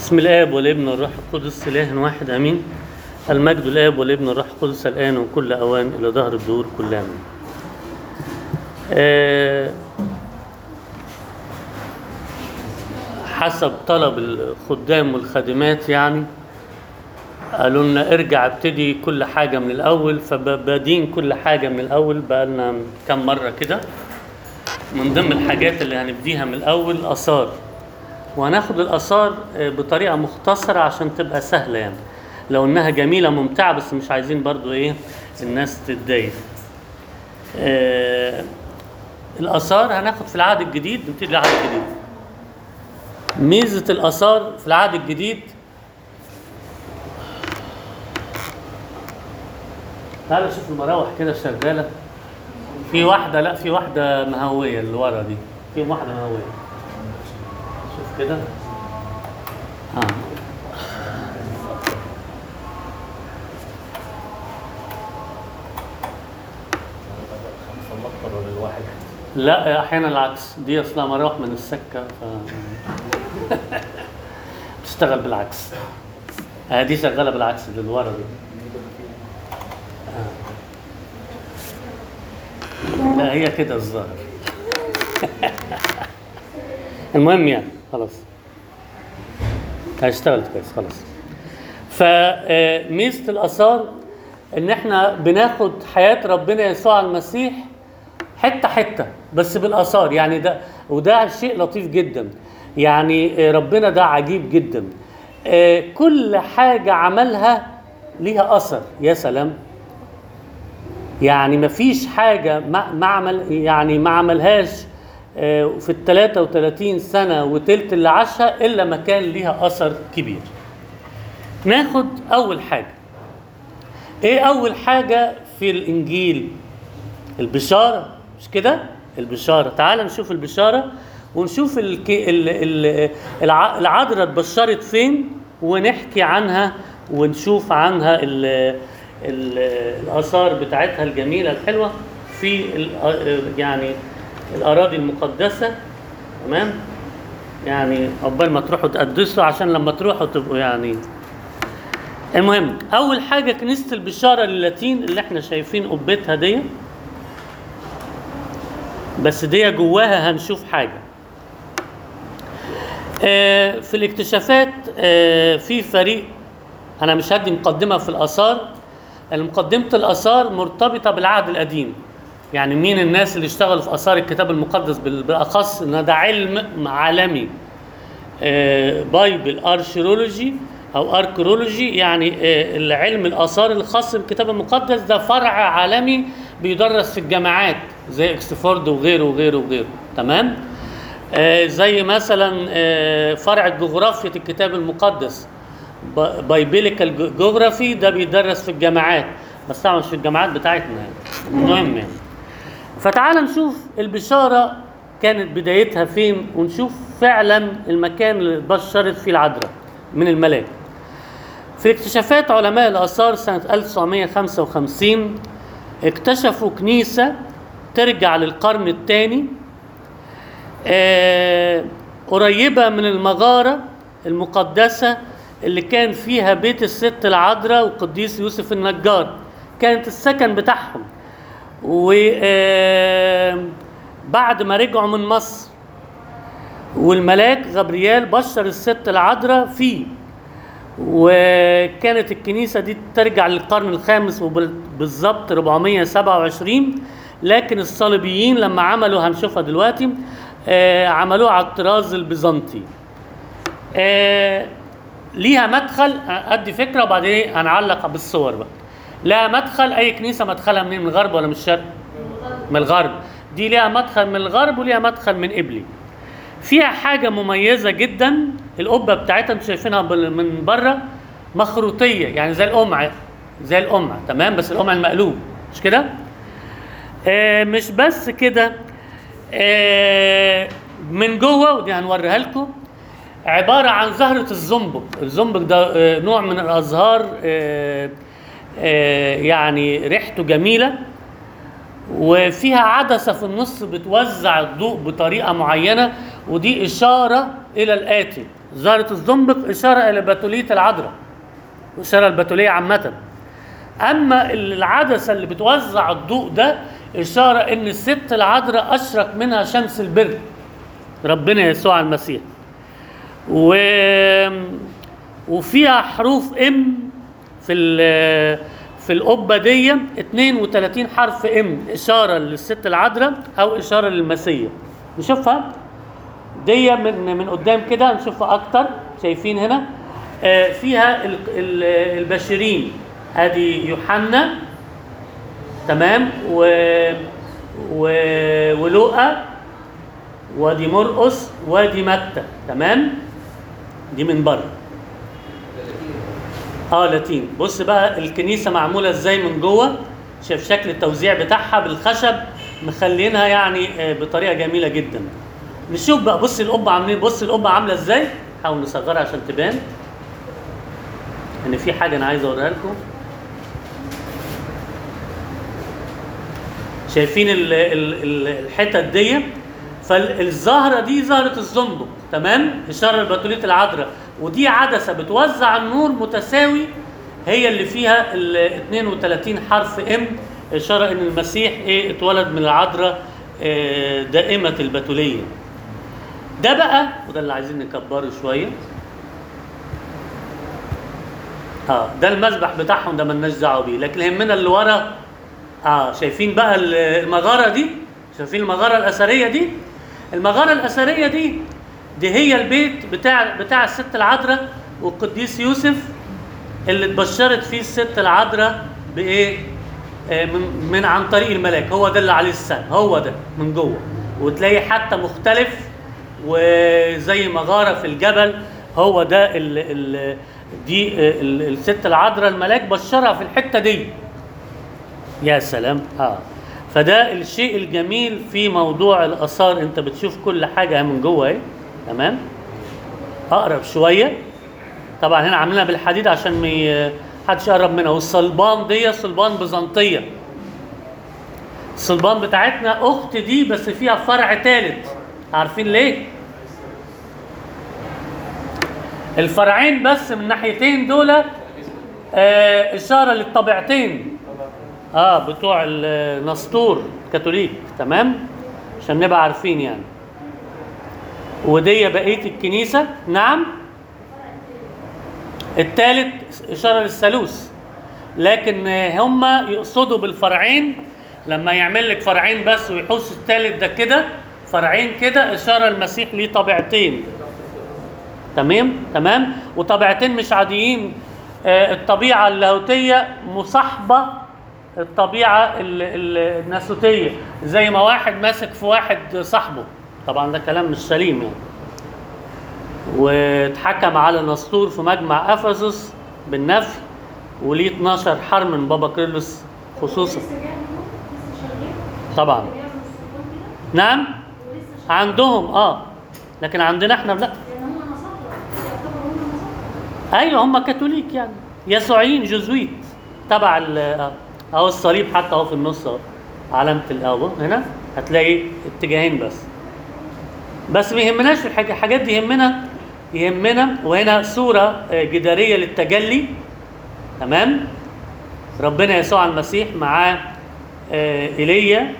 بسم الآب والابن والروح القدس إله واحد آمين المجد الآب والابن والروح القدس الآن وكل أوان إلى ظهر الدور كل آمين آه، حسب طلب الخدام والخادمات يعني قالوا لنا ارجع ابتدي كل حاجة من الأول فبادين كل حاجة من الأول بقالنا كم مرة كده من ضمن الحاجات اللي هنبديها من الأول آثار وهناخد الآثار آه، بطريقة مختصرة عشان تبقى سهلة يعني لو إنها جميلة ممتعة بس مش عايزين برضو إيه الناس تتضايق آه، الآثار هناخد في العهد الجديد نبتدي العهد الجديد ميزة الآثار في العهد الجديد تعالوا شوف المراوح كده شغالة في واحدة لا في واحدة مهوية اللي ورا دي في واحدة مهوية شوف كده اه خمسة مطر ولا الواحد لا احيانا العكس دي اصلا مراوح من السكه ف تشتغل بالعكس آه دي شغاله بالعكس اللي ورا دي آه. لا هي كده الظاهر المهم يعني خلاص اشتغلت كويس خلاص فميزه الاثار ان احنا بناخد حياه ربنا يسوع المسيح حته حته بس بالاثار يعني ده وده شيء لطيف جدا يعني آه، ربنا ده عجيب جدا آه، كل حاجه عملها ليها اثر يا سلام يعني ما فيش حاجه ما ما عمل يعني ما عملهاش آه، في ال 33 سنه وتلت اللي عاشها الا ما كان ليها اثر كبير ناخد اول حاجه ايه اول حاجه في الانجيل البشاره مش كده البشاره تعال نشوف البشاره ونشوف الك... ال... ال... الع... العذراء اتبشرت فين ونحكي عنها ونشوف عنها ال... ال... الاثار بتاعتها الجميله الحلوه في ال... يعني الاراضي المقدسه تمام يعني عقبال ما تروحوا تقدسوا عشان لما تروحوا تبقوا يعني المهم اول حاجه كنيسه البشاره للاتين اللي احنا شايفين قبتها دي بس دي جواها هنشوف حاجه آه، في الاكتشافات آه، في فريق انا مش هدي مقدمه في الاثار مقدمه الاثار مرتبطه بالعهد القديم يعني مين الناس اللي اشتغلوا في اثار الكتاب المقدس بال- بالاخص ان ده علم عالمي آه، بايبل ارشيولوجي او اركيولوجي يعني آه، العلم الاثار الخاص بالكتاب المقدس ده فرع عالمي بيدرس في الجامعات زي اكسفورد وغيره وغيره وغيره تمام آه، زي مثلا آه، فرع جغرافية الكتاب المقدس بايبيليكال جغرافي ده بيدرس في الجامعات بس طبعا مش في الجامعات بتاعتنا يعني المهم يعني فتعال نشوف البشارة كانت بدايتها فين ونشوف فعلا المكان اللي بشرت فيه العذراء من الملاك في اكتشافات علماء الآثار سنة 1955 اكتشفوا كنيسة ترجع للقرن الثاني آه، قريبة من المغارة المقدسة اللي كان فيها بيت الست العذراء وقديس يوسف النجار كانت السكن بتاعهم وبعد ما رجعوا من مصر والملاك غبريال بشر الست العذراء فيه وكانت الكنيسة دي ترجع للقرن الخامس وبالظبط 427 لكن الصليبيين لما عملوا هنشوفها دلوقتي آه، عملوها على الطراز البيزنطي آه، ليها مدخل ادي فكره وبعدين هنعلق بالصور بقى لها مدخل اي كنيسه مدخلها منين من الغرب ولا من الشرق من الغرب دي ليها مدخل من الغرب وليها مدخل من قبلي فيها حاجه مميزه جدا القبه بتاعتها انتوا شايفينها بال- من بره مخروطيه يعني زي القمع زي القمع تمام بس القمع المقلوب مش كده آه مش بس كده آه من جوه ودي هنوريها لكم عباره عن زهره الزنبق الزنبق ده آه نوع من الازهار آه آه يعني ريحته جميله وفيها عدسه في النص بتوزع الضوء بطريقه معينه ودي اشاره الى الاتي زهرة الزنبق إشارة إلى بتولية العذراء إشارة البتولية عامة أما العدسة اللي بتوزع الضوء ده إشارة إن الست العذراء أشرق منها شمس البر ربنا يسوع المسيح و... وفيها حروف ام في ال... في القبه دي 32 حرف ام اشاره للست العذراء او اشاره للمسيح نشوفها دي من من قدام كده نشوفها اكتر شايفين هنا آه، فيها ال- ال- البشرين ادي يوحنا تمام و و ولوقا وادي مرقس وادي متى تمام دي من بره اه لاتين بص بقى الكنيسه معموله ازاي من جوه شايف شكل التوزيع بتاعها بالخشب مخلينها يعني آه، بطريقه جميله جدا نشوف بقى بص القبه عاملين بص القبه عامله ازاي حاول نصغرها عشان تبان ان في حاجه انا عايز اوريها لكم شايفين ال- ال- ال- الحتت دي فالزهره دي زهره الزنبق تمام اشاره لبتوليه العذراء ودي عدسه بتوزع النور متساوي هي اللي فيها ال 32 حرف ام اشاره ان المسيح ايه اتولد من العذراء آه، دائمه البتوليه ده بقى وده اللي عايزين نكبره شويه اه ده المذبح بتاعهم ده ملناش دعوه بيه لكن يهمنا اللي ورا اه شايفين بقى ال- المغاره دي شايفين المغاره الاثريه دي المغاره الاثريه دي دي هي البيت بتاع بتاع الست العذراء والقديس يوسف اللي اتبشرت فيه الست العذراء بايه آه، من, من عن طريق الملاك هو ده اللي عليه السهم هو ده من جوه وتلاقي حتى مختلف وزي مغاره في الجبل هو ده ال ال دي آه، ال- الست العذراء الملاك بشرها في الحته دي يا سلام اه فده الشيء الجميل في موضوع الاثار انت بتشوف كل حاجه من جوه اهي تمام اقرب شويه طبعا هنا عاملينها بالحديد عشان ما ي- حدش يقرب منها والصلبان دي صلبان بيزنطيه الصلبان بتاعتنا اخت دي بس فيها فرع ثالث عارفين ليه الفرعين بس من ناحيتين دول آه اشاره للطبيعتين اه بتوع النسطور كاثوليك تمام عشان نبقى عارفين يعني ودي بقيه الكنيسه نعم الثالث اشاره للثالوث لكن آه، هم يقصدوا بالفرعين لما يعمل لك فرعين بس ويحوس الثالث ده كده فرعين كده اشاره المسيح ليه طبيعتين تمام تمام وطبيعتين مش عاديين آه، الطبيعه اللاهوتيه مصاحبه الطبيعه ال- ال- الناسوتيه زي ما واحد ماسك في واحد صاحبه طبعا ده كلام مش سليم يعني واتحكم على نسطور في مجمع افسس بالنفي وليه 12 حرم من بابا كيرلس خصوصا لسه جاي منه؟ لسه شغال؟ طبعا بيعمل السلطان كده؟ نعم ولسه شغال؟ عندهم اه لكن عندنا احنا لا لان هم نصارى يعتبروا هم نصارى ايوه هم كاثوليك يعني يسوعيين جزويت تبع ال- آه، اهو الصليب حتى اهو في النص اهو علامه الاهو هنا هتلاقي اتجاهين بس بس ما يهمناش الحاجة- الحاجات دي يهمنا يهمنا وهنا صوره آه، جداريه للتجلي تمام ربنا يسوع المسيح معاه آه، ايليا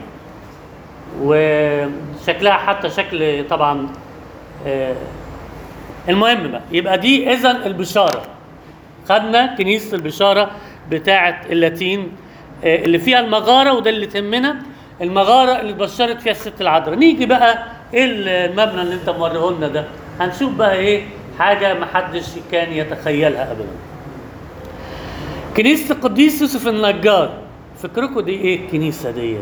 وشكلها حتى شكل طبعا آه، المهم بقى يبقى دي اذا البشاره خدنا كنيسه البشاره بتاعه اللاتين آه، اللي فيها المغاره وده اللي تهمنا المغاره اللي اتبشرت فيها الست العذراء نيجي بقى ايه المبنى اللي انت موريه لنا ده هنشوف بقى ايه حاجه ما حدش كان يتخيلها ابدا كنيسه القديس يوسف النجار فكركم دي ايه الكنيسه دي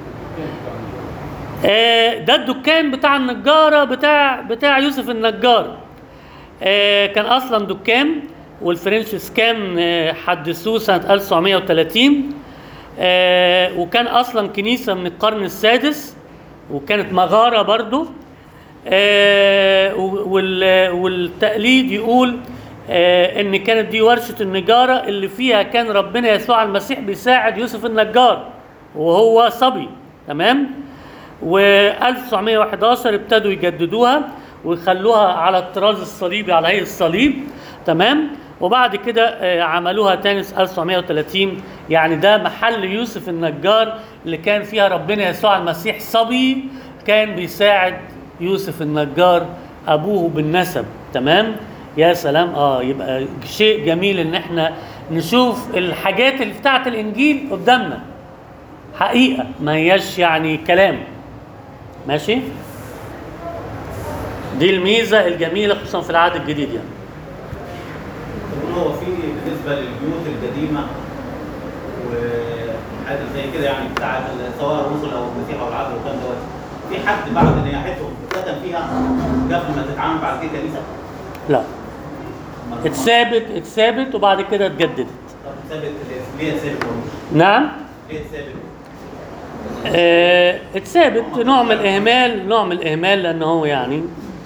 آه، ده الدكان بتاع النجارة بتاع بتاع يوسف النجار آه، كان أصلا دكان والفرنش سكان آه، حدثوه سنة 1930 آه، وكان أصلا كنيسة من القرن السادس وكانت مغارة برضو آه، وال- والتقليد يقول آه، ان كانت دي ورشه النجاره اللي فيها كان ربنا يسوع المسيح بيساعد يوسف النجار وهو صبي تمام و 1911 ابتدوا يجددوها ويخلوها على الطراز الصليبي على هيئه الصليب تمام وبعد كده آه، عملوها تاني في 1930 يعني ده محل يوسف النجار اللي كان فيها ربنا يسوع المسيح صبي كان بيساعد يوسف النجار ابوه بالنسب تمام يا سلام اه يبقى شيء جميل ان احنا نشوف الحاجات اللي بتاعت الانجيل قدامنا حقيقه ما هياش يعني كلام ماشي دي الميزه الجميله خصوصا في العهد الجديد يعني يقول هو في بالنسبه للبيوت القديمه وحاجه زي كده يعني بتاعت سواء الرسل او المسيح او العبد والكلام دوت في حد بعد نياحتهم اتكتم فيها قبل ما تتعامل بعد كده كنيسه؟ لا ما- اتثابت اتثابت وبعد كده اتجددت طب ثابت ليه ثابت برضه؟ نعم ليه ثابت؟ آه، اتثابت نوع من الاهمال نوع من الاهمال لان هو يعني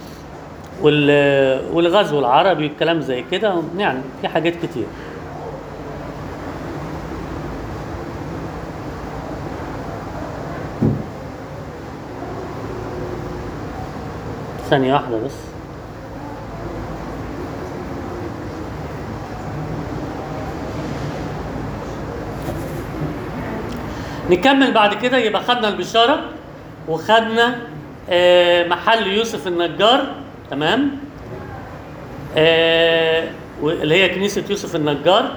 وال- والغزو العربي والكلام زي كده يعني في حاجات كتير ثانية واحدة بس نكمل بعد كده يبقى خدنا البشارة وخدنا آه، محل يوسف النجار تمام آه، اللي هي كنيسة يوسف النجار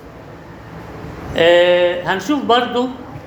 آه، هنشوف برضو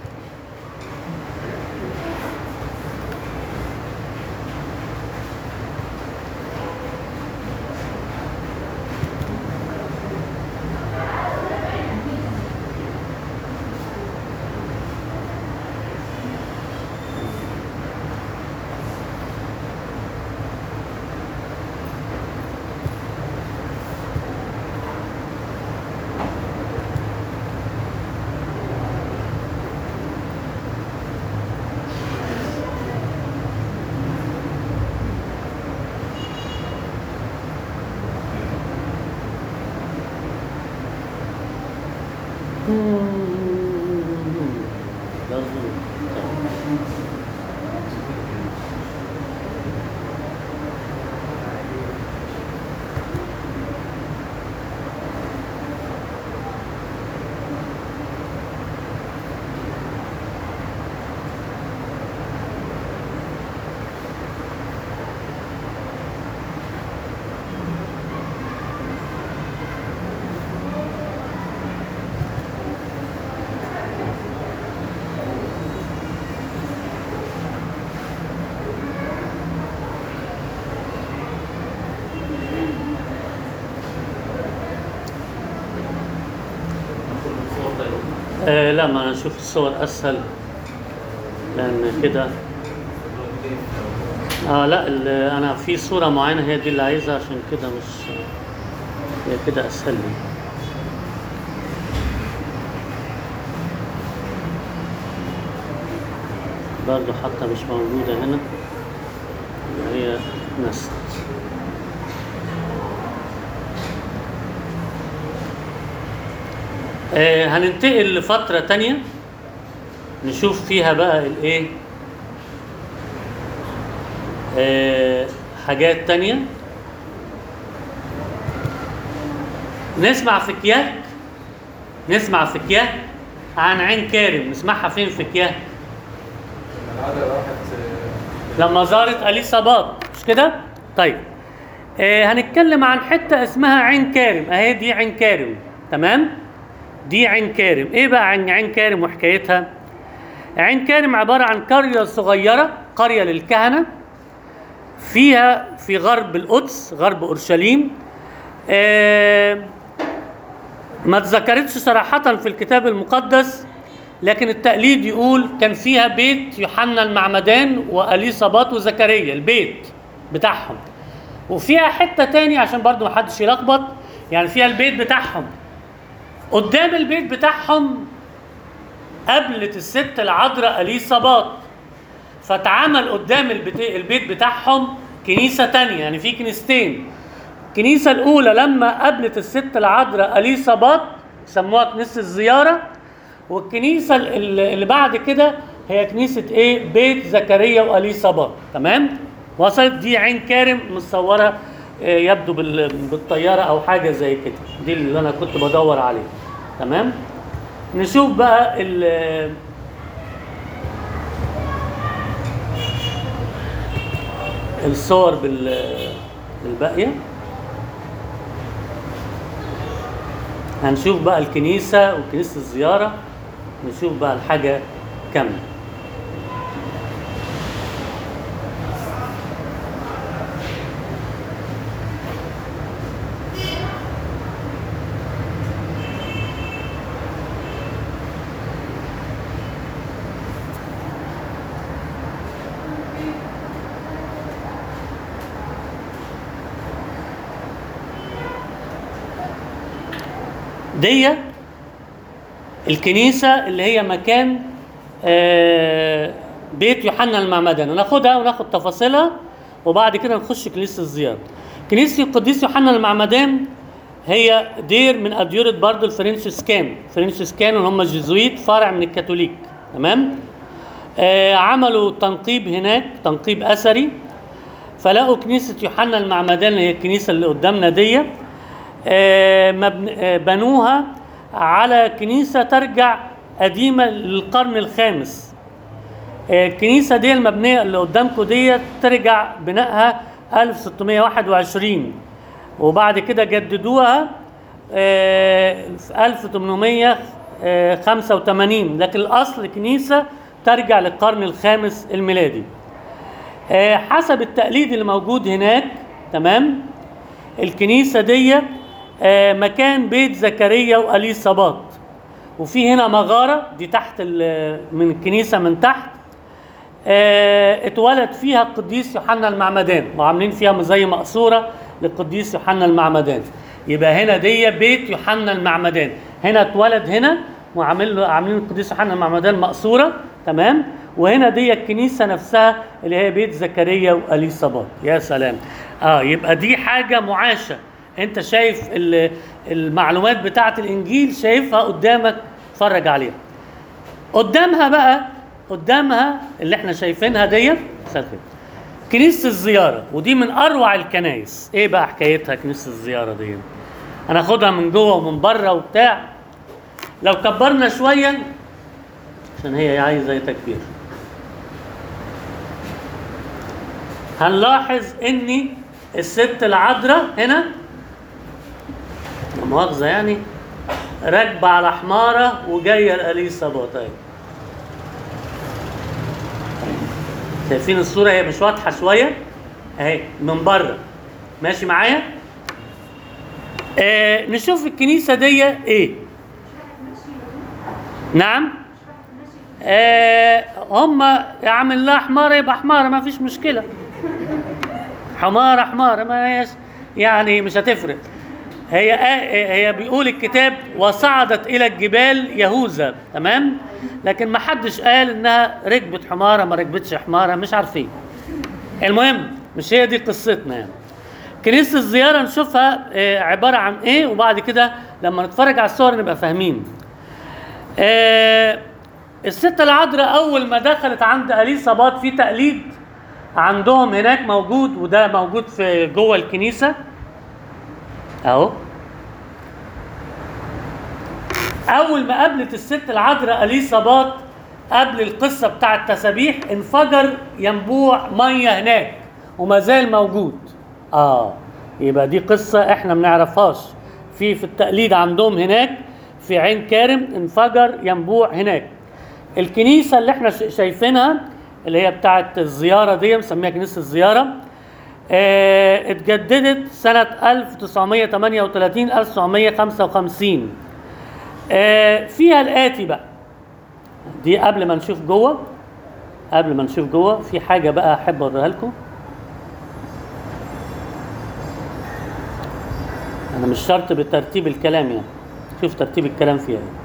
آه لا ما نشوف الصور اسهل لان كده اه لا ال- انا في صوره معينه هي دي اللي عايزها عشان كده مش هي كده اسهل لي برضه حتى مش موجوده هنا هي نست آه هننتقل لفترة تانية نشوف فيها بقى الايه آه حاجات تانية نسمع في كياك نسمع في كياك عن عين كارم نسمعها فين في كياك العادة راحت لما زارت اليصابات مش كده طيب آه هنتكلم عن حته اسمها عين كارم اهي دي عين كارم تمام دي عين كارم ايه بقى عن عين كارم وحكايتها عين كارم عباره عن قريه صغيره قريه للكهنه فيها في غرب القدس غرب اورشليم آه ما اتذكرتش صراحة في الكتاب المقدس لكن التقليد يقول كان فيها بيت يوحنا المعمدان وأليصابات وزكريا البيت بتاعهم وفيها حتة تاني عشان برضو محدش يلخبط يعني فيها البيت بتاعهم قدام البيت بتاعهم قابلت الست العذراء أليصابات فاتعمل قدام البيت, البيت بتاعهم كنيسة تانية يعني في كنيستين الكنيسة الأولى لما قابلت الست العذراء أليصابات سموها كنيسة الزيارة والكنيسة ال- اللي بعد كده هي كنيسة إيه؟ بيت زكريا وأليصابات تمام؟ وصلت دي عين كارم متصوره آه، يبدو بال- بالطياره او حاجه زي كده دي اللي انا كنت بدور عليه تمام نشوف بقى ال الصور بال الباقيه هنشوف بقى الكنيسه وكنيسه الزياره نشوف بقى الحاجه كامله دي الكنيسة اللي هي مكان آه، بيت يوحنا المعمدان ناخدها وناخد تفاصيلها وبعد كده نخش كنيسة الزيارة كنيسة القديس يوحنا المعمدان هي دير من أديرة برضو الفرنسيسكان الفرنسيسكان اللي هم الجزويت فرع من الكاثوليك تمام آه عملوا تنقيب هناك تنقيب أثري فلقوا كنيسة يوحنا المعمدان اللي هي الكنيسة اللي قدامنا دي آه، مبن- آه، بنوها على كنيسة ترجع قديمة للقرن الخامس آه، الكنيسة دي المبنية اللي قدامكم دي ترجع بنائها 1621 وبعد كده جددوها آه، في 1885 لكن الأصل كنيسة ترجع للقرن الخامس الميلادي آه، حسب التقليد اللي موجود هناك تمام الكنيسة دي آه، مكان بيت زكريا وأليصابات وفي هنا مغارة دي تحت ال- من الكنيسة من تحت آه، اتولد فيها القديس يوحنا المعمدان وعاملين فيها زي مقصورة للقديس يوحنا المعمدان يبقى هنا دي بيت يوحنا المعمدان هنا اتولد هنا وعامل له عاملين القديس يوحنا المعمدان مقصورة تمام وهنا دي الكنيسة نفسها اللي هي بيت زكريا وأليصابات يا سلام اه يبقى دي حاجة معاشة انت شايف ال- المعلومات بتاعة الانجيل شايفها قدامك اتفرج عليها قدامها بقى قدامها اللي احنا شايفينها ديت مساء الخير. كنيسة الزيارة ودي من أروع الكنايس إيه بقى حكايتها كنيسة الزيارة دي هناخدها من جوه ومن بره وبتاع لو كبرنا شوية عشان هي عايزة تكبير هنلاحظ ان الست العذراء هنا لا مؤاخذة يعني راكبة على حمارة وجاية الأليصابات أهي شايفين الصورة هي مش واضحة شوية اهي من بره ماشي معايا آه نشوف الكنيسة دي ايه نعم آه هم يعمل لها حمارة يبقى حمارة ما فيش مشكلة حمارة حمارة ما هيش يعني مش هتفرق هي آه هي بيقول الكتاب وصعدت الى الجبال يهوذا تمام لكن ما حدش قال انها ركبت حمارة ما ركبتش حمارة مش عارفين المهم مش هي دي قصتنا يعني كنيسة الزيارة نشوفها آه، عبارة عن ايه وبعد كده لما نتفرج على الصور نبقى فاهمين آه، الست العذراء اول ما دخلت عند اليصابات في تقليد عندهم هناك موجود وده موجود في جوه الكنيسه اهو اول ما قابلت الست العذراء اليصابات قبل القصه بتاع التسابيح انفجر ينبوع ميه هناك وما زال موجود اه يبقى دي قصه احنا ما نعرفهاش في في التقليد عندهم هناك في عين كارم انفجر ينبوع هناك الكنيسه اللي احنا شا- شايفينها اللي هي بتاعه الزياره دي مسميها كنيسه الزياره آه، اتجددت سنة 1938 1955 آه، فيها الآتي بقى دي قبل ما نشوف جوه قبل ما نشوف جوه في حاجة بقى أحب أوريها لكم أنا مش شرط بترتيب الكلام يعني شوف ترتيب الكلام فيها إيه.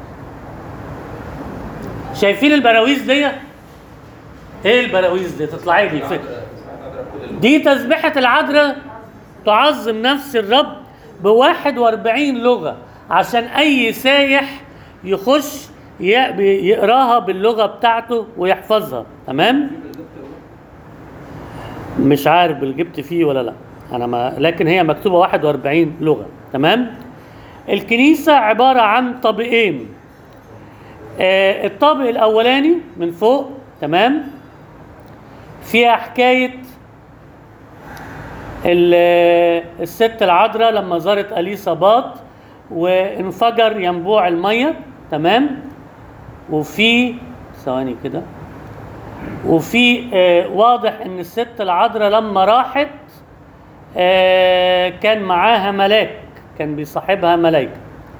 شايفين البراويز دي؟ ايه البراويز دي؟ تطلعي لي فكرة دي تسبيحة العذراء تعظم نفس الرب ب 41 لغة عشان أي سايح يخش ي- بي- يقراها باللغة بتاعته ويحفظها تمام؟ مش عارف اللي جبت فيه ولا لا انا ما لكن هي مكتوبه 41 لغه تمام الكنيسه عباره عن طابقين آه الطابق الاولاني من فوق تمام فيها حكايه ال- الست العذراء لما زارت اليصابات وانفجر ينبوع الميه تمام وفي ثواني كده وفي آه واضح ان الست العذراء لما راحت آه كان معاها ملاك كان بيصاحبها ملايكه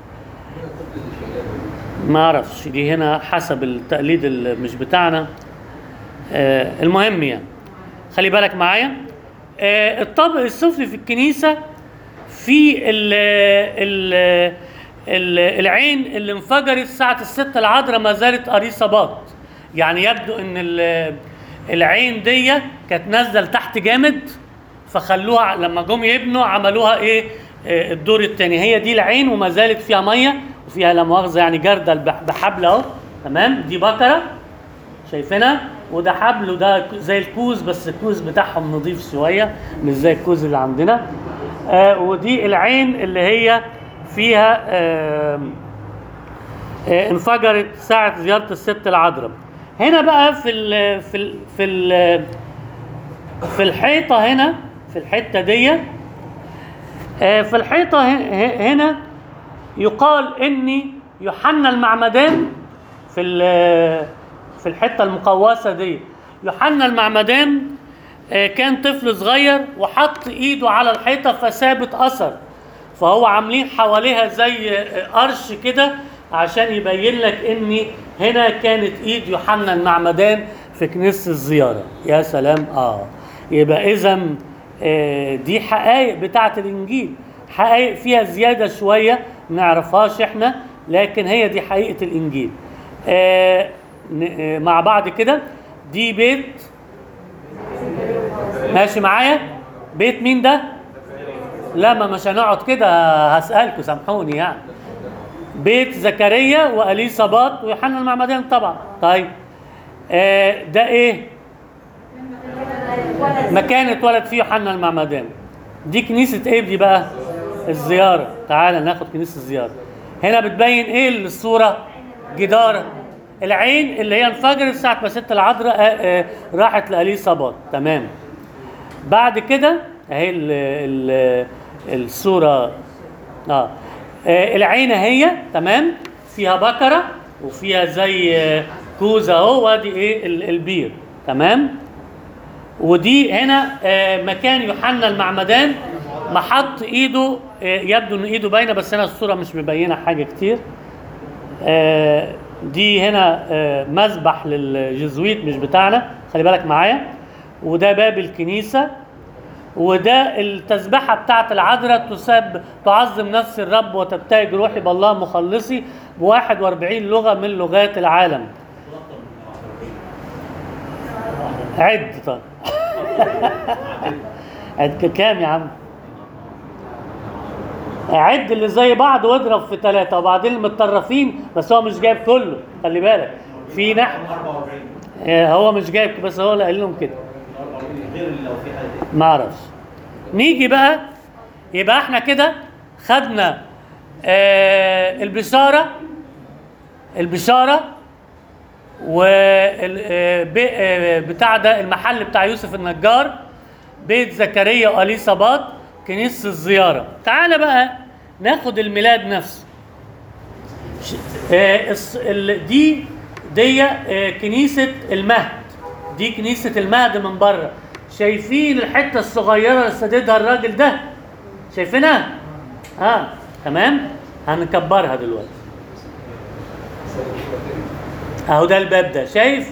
ما اعرفش دي هنا حسب التقليد اللي مش بتاعنا آه المهم يعني خلي بالك معايا آه الطابق السفلي في الكنيسه في ال ال ال العين اللي انفجرت ساعة الست العذراء ما زالت أريصبات يعني يبدو ان ال- العين دي كانت نازله لتحت جامد فخلوها لما جم يبنوا عملوها ايه آه، الدور الثاني هي دي العين وما زالت فيها ميه وفيها لا مؤاخذه يعني جردل بح- بحبل اهو تمام دي بكره شايفينها وده حبل وده ك- زي الكوز بس الكوز بتاعهم نظيف شويه مش زي الكوز اللي عندنا آه ودي العين اللي هي فيها آه آه انفجرت ساعه زياره الست العذراء هنا بقى في ال في ال في ال في الحيطه هنا في الحته دي آه في الحيطه ه- ه- هنا يقال ان يوحنا المعمدان في ال- في الحته المقوسه دي يوحنا المعمدان آه، كان طفل صغير وحط ايده على الحيطه فسابت اثر فهو عاملين حواليها زي آه، قرش كده عشان يبين لك ان هنا كانت ايد يوحنا المعمدان في كنيسه الزياره يا سلام اه يبقى اذا دي حقائق بتاعه الانجيل حقائق فيها زياده شويه ما نعرفهاش احنا لكن هي دي حقيقه الانجيل آه، ن- آه، مع بعض كده دي بيت ماشي معايا بيت مين ده لا ما مش هنقعد كده هسألكم سامحوني يعني بيت زكريا وأليصابات ويوحنا المعمدان طبعا طيب آه ده ايه مكان اتولد فيه يوحنا المعمدان دي كنيسة ايه دي بقى الزيارة تعال ناخد كنيسة الزيارة هنا بتبين ايه الصورة جدار العين اللي هي انفجرت ساعة ما ست العذراء آه، آه، راحت لأليصابات تمام بعد كده اهي ال ال الصورة اه آه، العين هي تمام فيها بكرة وفيها زي آه، كوز اهو وادي ايه ال- البير تمام ودي هنا آه، مكان يوحنا المعمدان محط ايده آه، يبدو ان ايده باينه بس هنا الصوره مش مبينه حاجه كتير آه، دي هنا آه، مذبح للجزويت مش بتاعنا خلي بالك معايا وده باب الكنيسه وده التسبحه بتاعت العذراء تسب تعظم نفس الرب وتبتهج روحي بالله مخلصي ب 41 لغه من لغات العالم عد طيب عد كام يا عم عد اللي زي بعض واضرب في ثلاثة وبعدين المتطرفين بس هو مش جايب كله خلي بالك في نحو 44 آه، هو مش جايب بس هو اللي قال لهم كده 44 غير لو في حاجه ما اعرفش نيجي بقى يبقى احنا كده خدنا آه البشاره البشاره وبتاع ده المحل بتاع يوسف النجار بيت زكريا واليصابات كنيسه الزياره تعالى بقى ناخد الميلاد نفسه ش- آه، الص- ال- دي دي آه، كنيسة المهد دي كنيسة المهد من بره شايفين الحتة الصغيرة اللي سددها الراجل ده شايفينها؟ ها تمام؟ هنكبرها دلوقتي اهو ده الباب ده شايف؟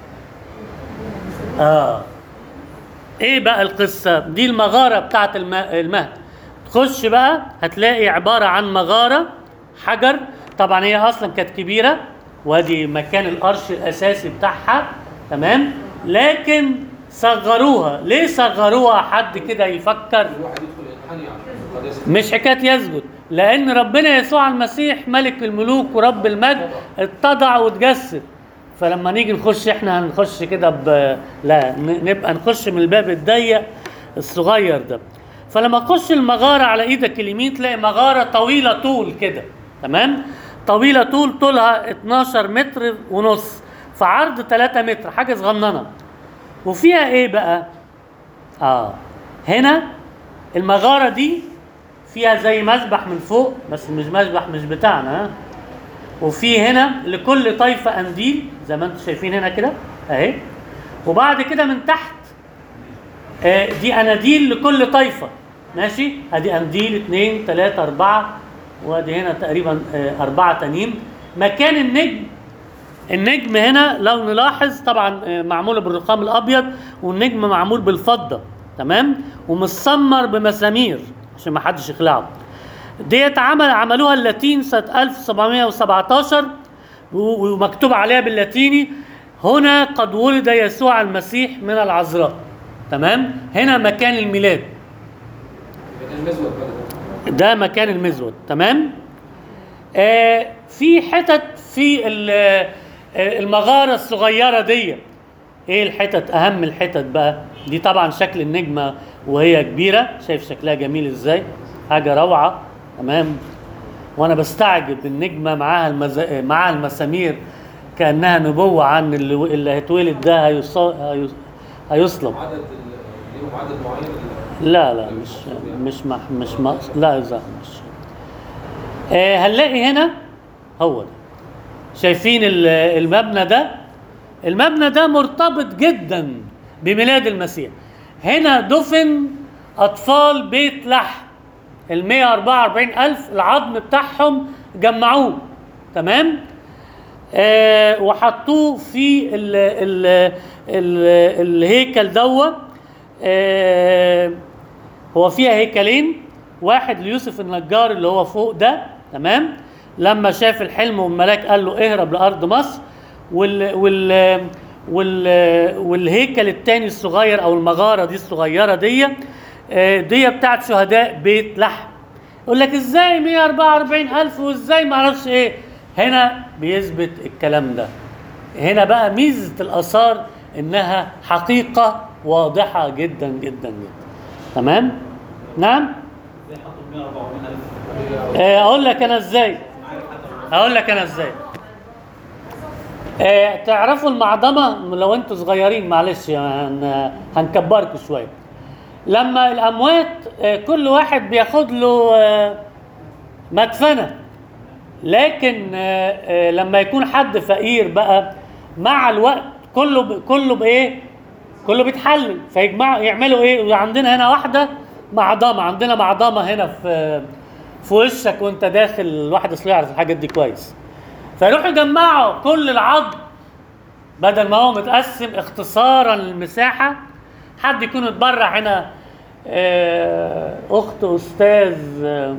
اه ايه بقى القصة؟ دي المغارة بتاعت الم- المهد تخش بقى هتلاقي عبارة عن مغارة حجر طبعا هي اصلا كانت كبيرة وادي مكان القرش الاساسي بتاعها تمام لكن صغروها ليه صغروها حد كده يفكر الواحد يدخل ينحني عن قداسة مش حكايه يسجد لان ربنا يسوع المسيح ملك الملوك ورب المجد اتضع واتجسد فلما نيجي نخش احنا هنخش كده ب لا ن- نبقى نخش من الباب الضيق الصغير ده فلما تخش المغاره على ايدك اليمين تلاقي مغاره طويله طول كده تمام طويله طول طولها 12 متر ونص في عرض 3 متر حاجه صغننه وفيها ايه بقى اه هنا المغاره دي فيها زي مسبح من فوق بس مش مسبح مش بتاعنا ها وفي هنا لكل طائفة قنديل زي ما انتم شايفين هنا كده اهي وبعد كده من تحت آه، دي اناديل لكل طائفة ماشي ادي قنديل اثنين ثلاثة أربعة وادي هنا تقريبا آه، أربعة تانيين مكان النجم النجم هنا لو نلاحظ طبعا آه، معمولة بالرخام الأبيض والنجم معمول بالفضة تمام ومسمر بمسامير عشان ما حدش يخلعه ديت عمل عملوها اللاتين سنة 1717 و- ومكتوب عليها باللاتيني هنا قد ولد يسوع المسيح من العذراء تمام هنا مكان الميلاد كان المزود بقى ده ده مكان المزود تمام آه في حتت في ال- آه، المغاره الصغيره دي ايه الحتت اهم الحتت بقى دي طبعا شكل النجمه وهي كبيره شايف شكلها جميل ازاي حاجه روعه تمام وانا بستعجب النجمه معاها المز... معاها المسامير كانها نبوه عن اللي, اللي هيتولد ده هيص... هيص... هيصلب عدد ال- ليهم عدد معين لا لا مش مش مح مش مقص لا لا مش آه هنلاقي هنا هو ده شايفين ال- المبنى ده المبنى ده مرتبط جدا بميلاد المسيح هنا دفن أطفال بيت لحم ال 144 ألف العظم بتاعهم جمعوه تمام آه وحطوه في ال ال ال الهيكل دوت آه هو فيها هيكلين واحد ليوسف النجار اللي هو فوق ده تمام لما شاف الحلم والملاك قال له اهرب لارض مصر وال وال وال والهيكل التاني الصغير او المغاره دي الصغيره دي آه، دي بتاعت شهداء بيت لحم يقول لك ازاي 144 الف وازاي ما اعرفش ايه هنا بيثبت الكلام ده هنا بقى ميزه الاثار انها حقيقه واضحه جدا جدا جدا تمام نعم زي حطوا 144000 آه، اقول لك انا ازاي عارف حتى اقول لك انا ازاي آه، تعرفوا المعضمه لو انتوا صغيرين معلش هن- هنكبركم شويه لما الاموات آه، كل واحد بياخد له آه، مدفنه لكن آه، آه، لما يكون حد فقير بقى مع الوقت كله ب- كله بايه كله بيتحلل فيجمعوا يعملوا ايه وعندنا هنا واحده معضمه عندنا معضمه هنا في في وشك وانت داخل الواحد اصله يعرف الحاجات دي كويس فيروحوا يجمعوا كل العظم بدل ما هو متقسم اختصارا للمساحه حد يكون اتبرع هنا آه، اخت استاذ آه،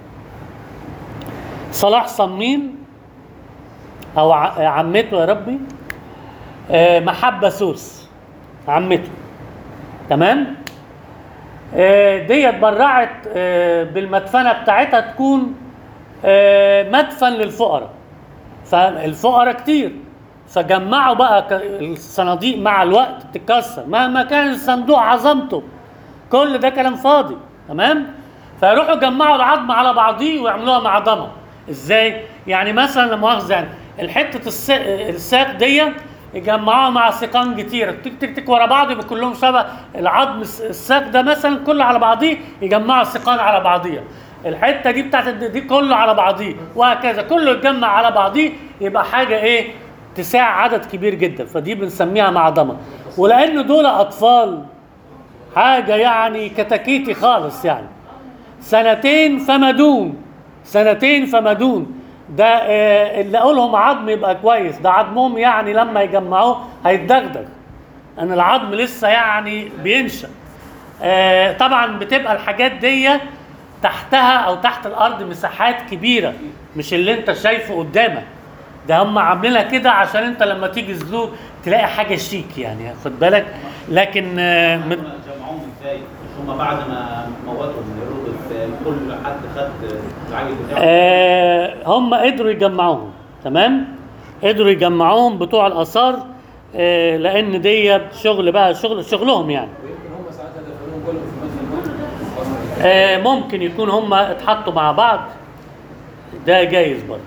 صلاح صمين او ع- عمته يا ربي آه، محبه سوس عمته تمام آه، دي اتبرعت آه، بالمدفنه بتاعتها تكون آه، مدفن للفقراء فالفقراء كتير فجمعوا بقى ك- الصناديق مع الوقت تتكسر مهما كان الصندوق عظمته كل ده كلام فاضي تمام فيروحوا يجمعوا العظم على بعضيه ويعملوها معضمه ازاي يعني مثلا لا مؤاخذه يعني الحته الس- الساق دي يجمعوها مع سيقان كتير تك تك تك ورا بعض يبقى كلهم شبه العظم الس- الساق ده مثلا كله على بعضيه يجمعوا سيقان على بعضيها الحته دي بتاعت الد- دي كله على بعضيه وهكذا كله يتجمع على بعضيه يبقى حاجه ايه تساع عدد كبير جدا فدي بنسميها معضمه ولان دول اطفال حاجه يعني كتاكيتي خالص يعني سنتين فما دون سنتين فما دون ده آه، اللي اقولهم عظم يبقى كويس ده عظمهم يعني لما يجمعوه هيتدغدغ ان العظم لسه يعني بينشا آه، طبعا بتبقى الحاجات دي تحتها او تحت الارض مساحات كبيره مش اللي انت شايفه قدامك ده هم عاملينها كده عشان انت لما تيجي تزور تلاقي حاجه شيك يعني خد بالك لكن آه، من- جمعوهم ازاي؟ مش هم بعد ما موتهم هيرودس كل حد خد العيل بتاعه آه هم قدروا يجمعوهم تمام قدروا يجمعوهم بتوع الاثار آه، لان دي شغل بقى شغل شغلهم يعني ويمكن هم ساعتها دفنوهم كلهم في مدفن واحد آه، ممكن يكون هم اتحطوا مع بعض ده جايز برضه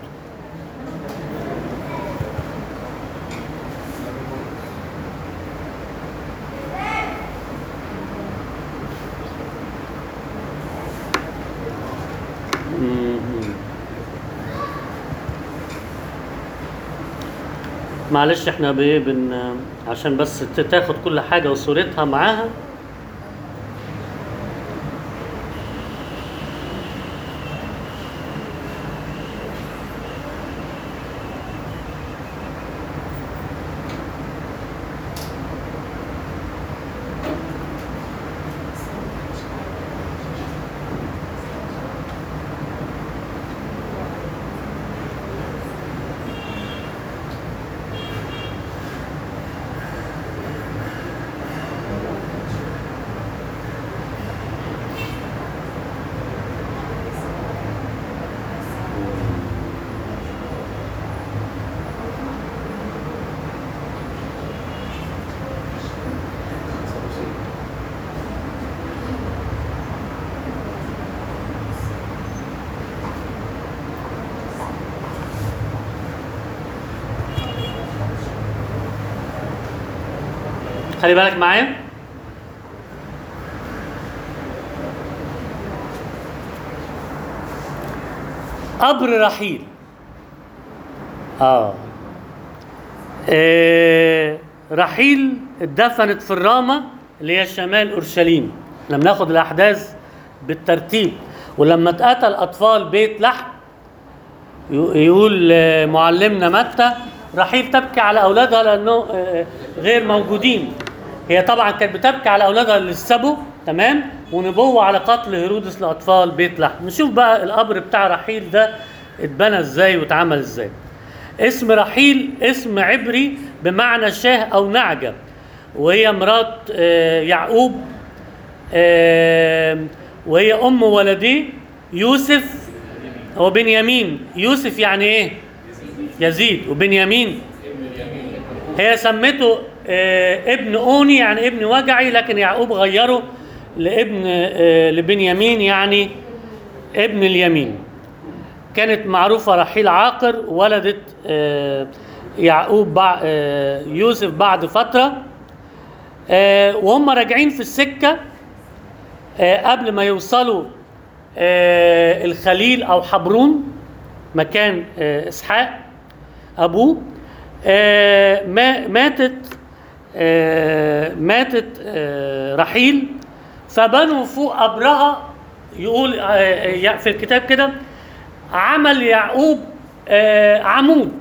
مهم. معلش احنا بايه بن عشان بس تاخد كل حاجه وصورتها معاها خلي بالك معايا قبر رحيل آه. اه رحيل اتدفنت في الرامة اللي هي شمال اورشليم لما ناخد الاحداث بالترتيب ولما اتقتل اطفال بيت لحم يقول آه، معلمنا متى رحيل تبكي على اولادها لانه آه، غير موجودين هي طبعا كانت بتبكي على اولادها اللي اتسبوا تمام ونبوه على قتل هيرودس لاطفال بيت لحم نشوف بقى القبر بتاع رحيل ده اتبنى ازاي واتعمل ازاي اسم رحيل اسم عبري بمعنى شاه او نعجه وهي مرات آه، يعقوب آه، وهي ام ولديه يوسف وبنيامين يوسف يعني ايه يزيد وبنيامين هي سمته آه، ابن اوني يعني ابن وجعي لكن يعقوب غيره لابن آه، لبنيامين يعني ابن اليمين كانت معروفة رحيل عاقر ولدت آه، يعقوب بع- آه، يوسف بعد فترة آه، وهم راجعين في السكة آه، قبل ما يوصلوا آه، الخليل أو حبرون مكان آه، إسحاق أبوه آه، ما ماتت آه، ماتت آه، رحيل فبنوا فوق قبرها يقول آه، آه، في الكتاب كده عمل يعقوب آه، عمود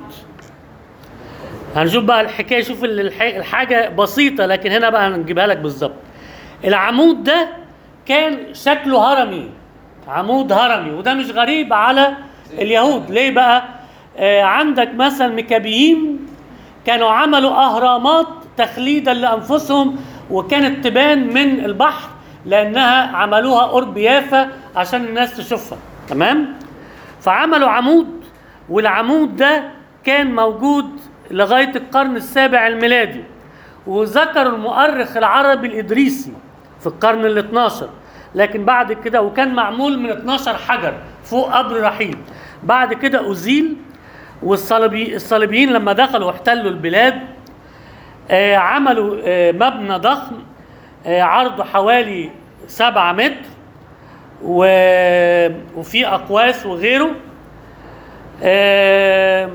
هنشوف بقى الحكايه شوف ال- الح- الحاجه بسيطه لكن هنا بقى هنجيبها لك بالظبط العمود ده كان شكله هرمي عمود هرمي وده مش غريب على اليهود ليه بقى آه عندك مثلا مكابيين كانوا عملوا اهرامات تخليدا لانفسهم وكانت تبان من البحر لانها عملوها قرب يافا عشان الناس تشوفها تمام فعملوا عمود والعمود ده كان موجود لغايه القرن السابع الميلادي وذكر المؤرخ العربي الادريسي في القرن ال 12 لكن بعد كده وكان معمول من 12 حجر فوق قبر رحيل بعد كده ازيل والصليبي الصليبيين لما دخلوا واحتلوا البلاد آه عملوا آه مبنى ضخم آه عرضه حوالي سبعة متر و... وفي أقواس وغيره آه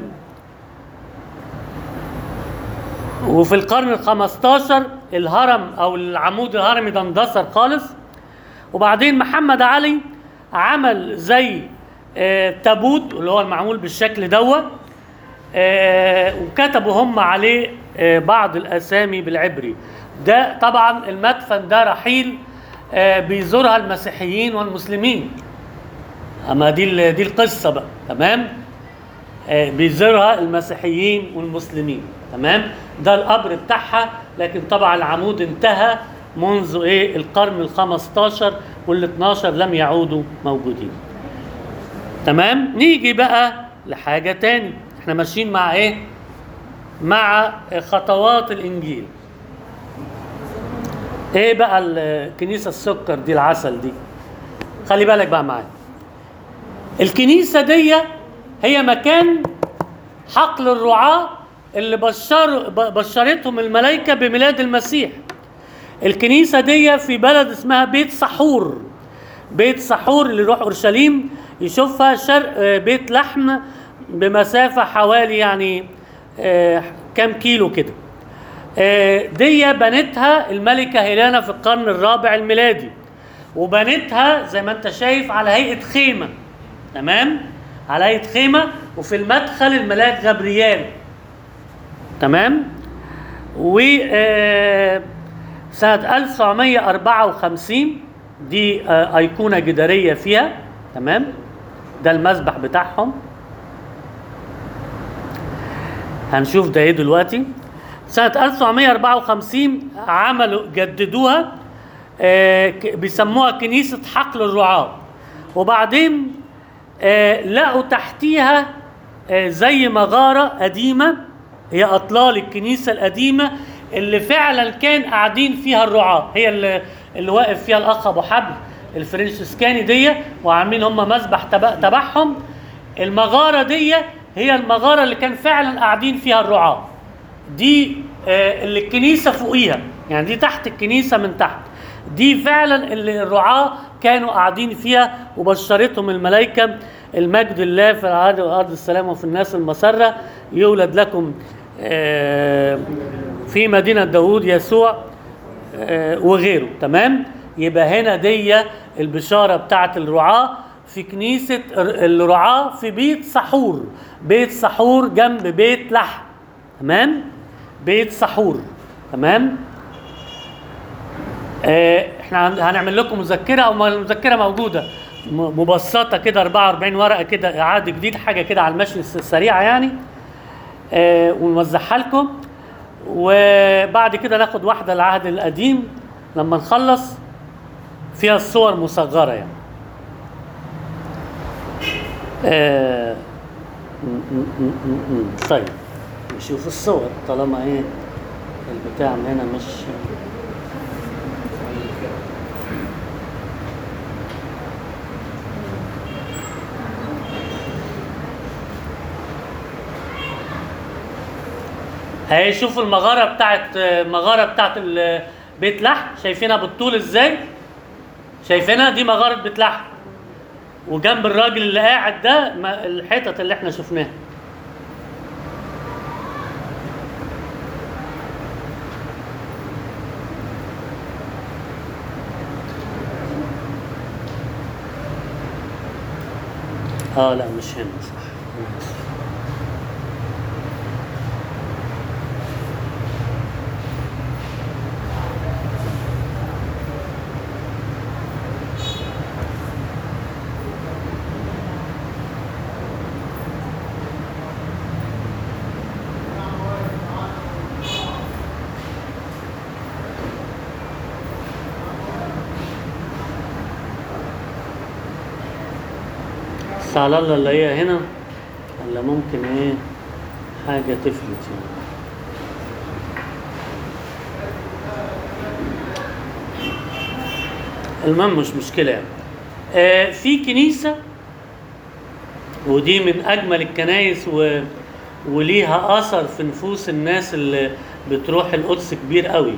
وفي القرن ال 15 الهرم او العمود الهرمي ده اندثر خالص وبعدين محمد علي عمل زي آه تابوت اللي هو المعمول بالشكل دوت آه وكتبوا هم عليه آه بعض الاسامي بالعبري ده طبعا المدفن ده رحيل آه بيزورها المسيحيين والمسلمين اما دي ال- دي القصه بقى تمام آه، بيزورها المسيحيين والمسلمين تمام ده القبر بتاعها لكن طبعا العمود انتهى منذ ايه القرن ال 15 وال 12 لم يعودوا موجودين تمام نيجي بقى لحاجه تاني احنا ماشيين مع ايه مع خطوات الانجيل ايه بقى الكنيسه السكر دي العسل دي خلي بالك بقى معايا الكنيسه دي هي مكان حقل الرعاة اللي بشر ب- بشرتهم الملائكة بميلاد المسيح الكنيسة دي في بلد اسمها بيت سحور بيت سحور اللي يروح أورشليم يشوفها شرق آه، بيت لحم بمسافة حوالي يعني آه، كام كيلو كده آه، دي بنتها الملكة هيلانا في القرن الرابع الميلادي وبنتها زي ما انت شايف على هيئة خيمة تمام على هيئة خيمة وفي المدخل الملاك غبريال تمام و آه، سنة 1954 دي آه، أيقونة جدارية فيها تمام ده المسبح بتاعهم هنشوف ده ايه دلوقتي سنة 1954 عملوا جددوها آه، ك- بيسموها كنيسة حقل الرعاة وبعدين آه، لقوا تحتيها آه، زي مغارة قديمة هي أطلال الكنيسة القديمة اللي فعلا كان قاعدين فيها الرعاة هي اللي, اللي واقف فيها الأخ أبو حبل الفرنسيسكاني دي وعاملين هم مسبح تبع تبعهم المغارة دي هي المغارة اللي كان فعلا قاعدين فيها الرعاة دي آه، اللي الكنيسة فوقيها يعني دي تحت الكنيسة من تحت دي فعلا اللي الرعاة كانوا قاعدين فيها وبشرتهم الملائكة المجد الله في العهد والأرض السلام وفي الناس المسرة يولد لكم آه، في مدينة داوود يسوع آه، وغيره تمام يبقى هنا دي البشارة بتاعت الرعاة في كنيسة الرعاة في بيت سحور بيت سحور جنب بيت لحم تمام بيت سحور تمام آه، احنا هن- هنعمل لكم مذكره او المذكره موجوده م- مبسطه كده 44 ورقه كده اعاده جديد حاجه كده على المشي الس- السريعه يعني آه، ونوزعها لكم وبعد كده ناخد واحده العهد القديم لما نخلص فيها الصور مصغره يعني آه، م- م- م- م- م. طيب نشوف الصور طالما ايه البتاع من هنا مش اهي شوفوا المغاره بتاعت المغاره بتاعت ال- بيت لحم شايفينها بالطول ازاي شايفينها دي مغاره بيت لحم وجنب الراجل اللي قاعد ده ما- الحتت اللي احنا شفناها اه لا مش هنا صح أنا آسف. بس على الله اللي هي هنا ولا ممكن ايه حاجة تفلت يعني المهم مش مشكلة يعني آه في كنيسة ودي من أجمل الكنايس و... وليها أثر في نفوس الناس اللي بتروح القدس كبير قوي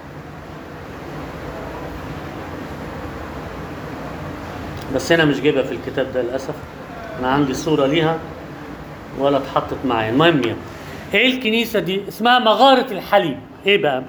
بس هنا مش جايبها في الكتاب ده للاسف انا عندي صوره ليها ولا اتحطت معايا المهم يعني ايه الكنيسه دي اسمها مغاره الحليب ايه بقى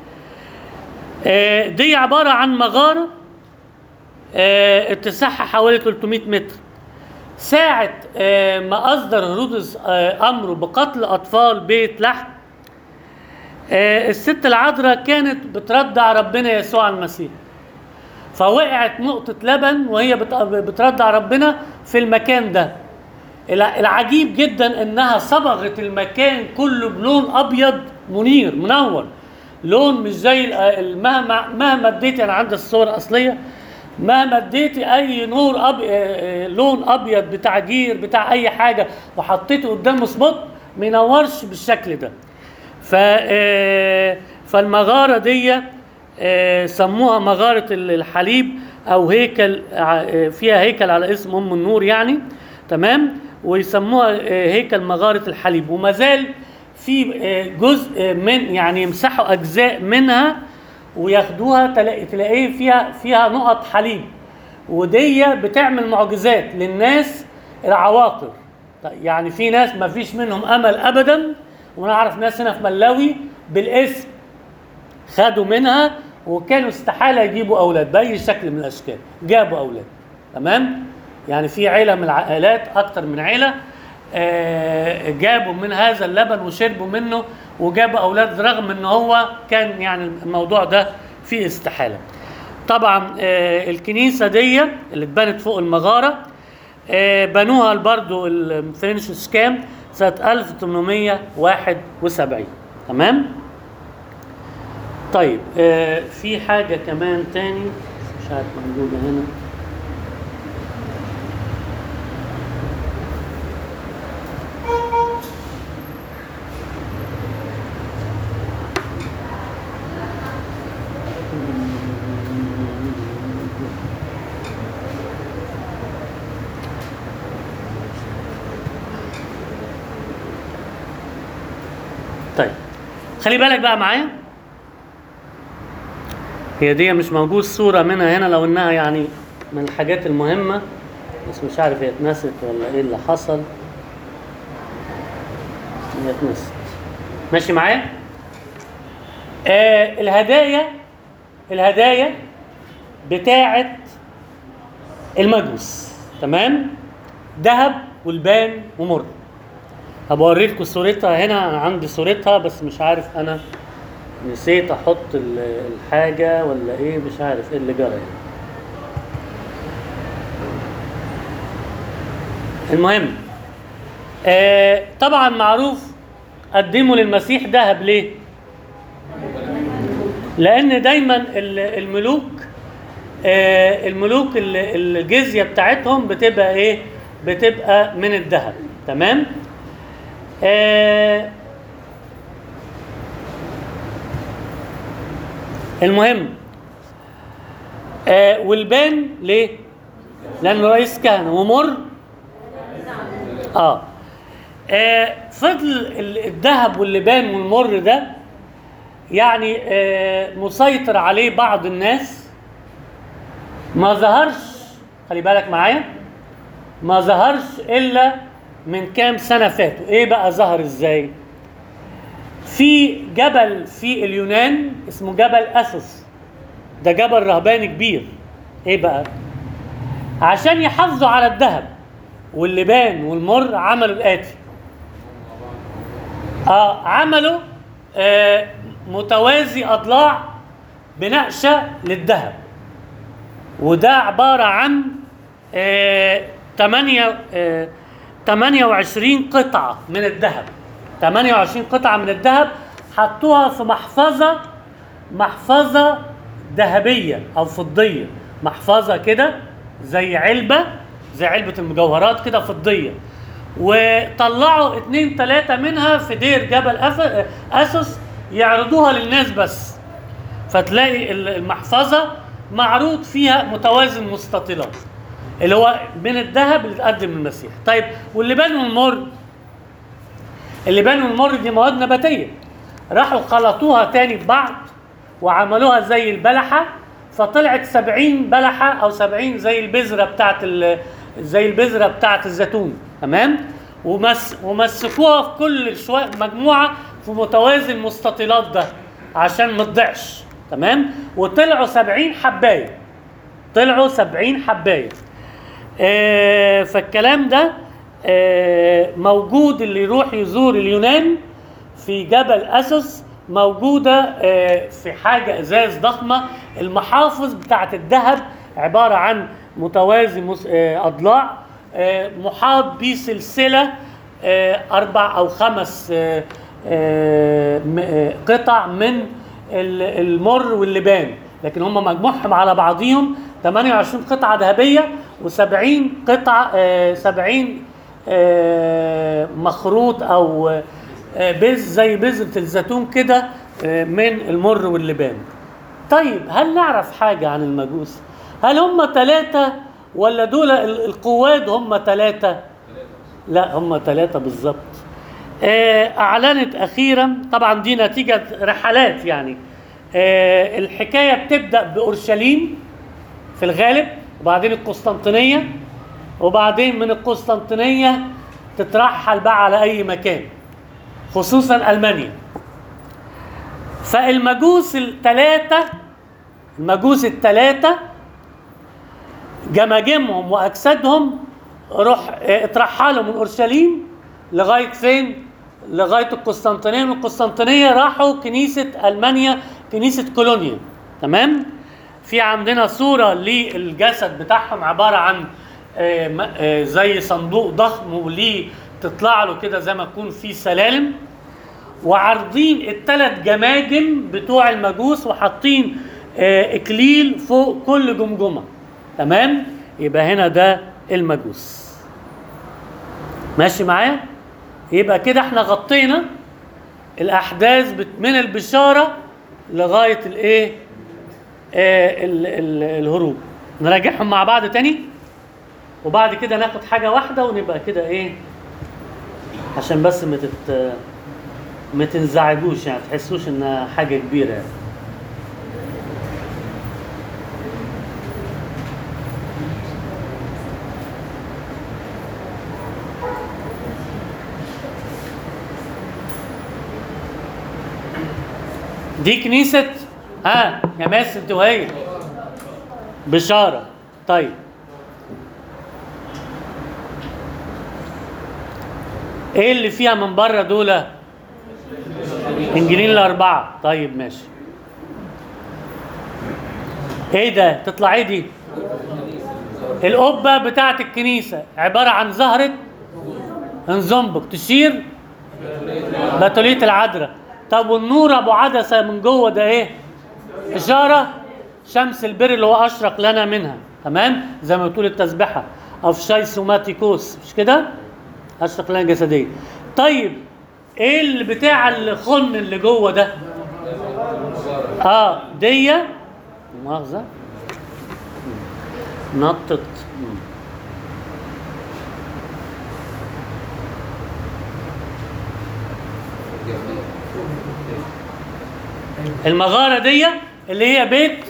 آه دي عباره عن مغاره آه اتساعها حوالي 300 متر ساعة آه ما أصدر هيرودس آه أمره بقتل أطفال بيت لحم آه الست العذراء كانت بتردع ربنا يسوع المسيح فوقعت نقطة لبن وهي بت- بتردع ربنا في المكان ده الع- العجيب جدا انها صبغت المكان كله بلون ابيض منير منور لون مش زي ال- ال- مهما مهما اديتي انا عندي الصور الاصليه مهما اديتي اي نور أب... آه، آه، لون ابيض بتاع جير بتاع اي حاجه وحطيته قدامه سبوت ما ينورش بالشكل ده ف آه، فالمغاره دي آه، سموها مغاره ال- الحليب او هيكل ع- آه، فيها هيكل على اسم ام النور يعني تمام ويسموها آه، هيكل مغاره الحليب وما زال في آه، جزء من يعني يمسحوا اجزاء منها وياخدوها تلاقي تلاقيه فيها فيها نقط حليب ودي بتعمل معجزات للناس العواقر طيب يعني في ناس ما فيش منهم امل ابدا ونعرف ناس هنا في ملاوي بالاسم خدوا منها وكانوا استحاله يجيبوا اولاد باي شكل من الاشكال جابوا اولاد تمام يعني في عيله من العائلات اكتر من عيله آه، جابوا من هذا اللبن وشربوا منه وجابوا اولاد رغم ان هو كان يعني الموضوع ده فيه استحاله طبعا آه، الكنيسه دي اللي اتبنت فوق المغاره آه، بنوها برضو الفرنش سكام سنه 1871 تمام طيب آه، في حاجه كمان تاني مش عارف موجوده هنا طيب خلي بالك بقى معايا هي دي مش موجود صورة منها هنا لو انها يعني من الحاجات المهمة بس مش عارف هي اتنست ولا ايه اللي حصل هي اتنست ماشي معايا آه الهدايا الهدايا بتاعت المجوس تمام ذهب والبان ومر هبقى اوريكم صورتها هنا انا عندي صورتها بس مش عارف انا نسيت احط ال- الحاجه ولا ايه مش عارف ايه اللي جرى يعني. المهم آه طبعا معروف قدموا للمسيح ذهب ليه؟ لان دايما ال- الملوك آه الملوك ال- الجزيه بتاعتهم بتبقى ايه؟ بتبقى من الذهب تمام؟ آه المهم آه والبان ليه؟ لأنه رئيس كهنة ومر آه, آه فضل ال- الذهب واللبان والمر ده يعني آه مسيطر عليه بعض الناس ما ظهرش خلي بالك معايا ما ظهرش الا من كام سنه فاتوا ايه بقى ظهر ازاي في جبل في اليونان اسمه جبل اسوس ده جبل رهباني كبير ايه بقى عشان يحافظوا على الذهب واللبان والمر عملوا الاتي اه عملوا آه متوازي اضلاع بنقشه للذهب وده عباره عن آه 8 آه 28 قطعه من الذهب 28 قطعه من الذهب حطوها في محفظه محفظه ذهبيه او فضيه محفظه كده زي علبه زي علبه المجوهرات كده فضيه وطلعوا اتنين تلاتة منها في دير جبل أف- اسوس يعرضوها للناس بس فتلاقي ال- المحفظه معروض فيها متوازن مستطيلات اللي هو من الذهب اللي اتقدم للمسيح طيب واللبان والمر اللبان والمر دي مواد نباتيه راحوا خلطوها تاني ببعض وعملوها زي البلحه فطلعت 70 بلحه او 70 زي البذره بتاعت ال- زي البذره بتاعت الزيتون تمام ومس ومسكوها في كل شويه مجموعه في متوازن مستطيلات ده عشان ما تضيعش تمام وطلعوا 70 حبايه طلعوا 70 حبايه آه، فالكلام ده آه، موجود اللي يروح يزور اليونان في جبل اسوس موجوده آه، في حاجه ازاز ضخمه المحافظ بتاعه الذهب عباره عن متوازي مس- آه، اضلاع آه، محاط بسلسله آه، اربع او خمس آه، آه، م- آه، قطع من ال- المر واللبان لكن هم مجموعهم على بعضهم 28 قطعه ذهبيه و70 قطعه آه، 70 آه، مخروط او آه، بذ زي بذرة الزيتون كده آه، من المر واللبان طيب هل نعرف حاجة عن المجوس هل هم ثلاثة ولا دول ال- القواد هم ثلاثة لا هم ثلاثة بالظبط آه، أعلنت أخيرا طبعا دي نتيجة رحلات يعني آه، الحكاية بتبدأ بأورشليم في الغالب وبعدين القسطنطينية وبعدين من القسطنطينية تترحل بقى على أي مكان خصوصا ألمانيا فالمجوس الثلاثة المجوس الثلاثة جماجمهم وأجسادهم روح اه، اترحلوا من أورشليم لغاية فين؟ لغاية القسطنطينية من القسطنطينية راحوا كنيسة ألمانيا كنيسة كولونيا تمام؟ في عندنا صورة للجسد بتاعهم عبارة عن اه، م- اه، زي صندوق ضخم وليه تطلع له كده زي ما يكون في سلالم وعارضين الثلاث جماجم بتوع المجوس وحاطين آه، اكليل فوق كل جمجمه تمام يبقى هنا ده المجوس ماشي معايا يبقى كده احنا غطينا الاحداث بت- من البشاره لغايه الايه آه ال- ال- الهروب نراجعهم مع بعض تاني وبعد كده ناخد حاجه واحده ونبقى كده ايه عشان بس ما تت ما تنزعجوش يعني تحسوش انها حاجه كبيره يعني. دي كنيسة ها يا ماس انت وهي بشارة طيب ايه اللي فيها من بره دول انجيلين الاربعه طيب ماشي ايه ده تطلع ايه دي القبه بتاعت الكنيسه عباره عن زهره انزنبق تشير بتوليه العذراء طب والنور ابو عدسه من جوه ده ايه اشاره شمس البر اللي هو اشرق لنا منها تمام زي ما بتقول التسبحه افشاي سوماتيكوس مش كده اشرق لنا جسديا طيب ايه اللي بتاع الخن اللي جوه ده اه دي مؤاخذه نطت المغاره دي اللي هي بيت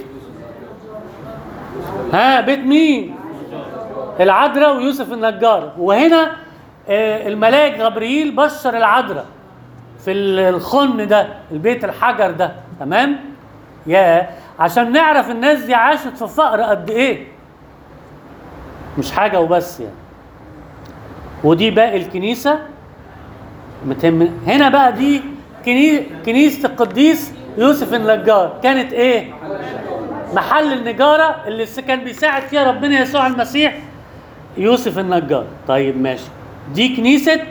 ها بيت مين العذراء ويوسف النجار وهنا آه، الملاك غبريل بشر العذراء في ال- الخن ده البيت الحجر ده تمام يا عشان نعرف الناس دي عاشت في فقر قد ايه مش حاجه وبس يعني ودي باقي الكنيسه متهم هنا بقى دي كني... كنيسه القديس يوسف النجار كانت ايه محل النجاره اللي س- كان بيساعد فيها ربنا يسوع المسيح يوسف النجار طيب ماشي دي كنيسه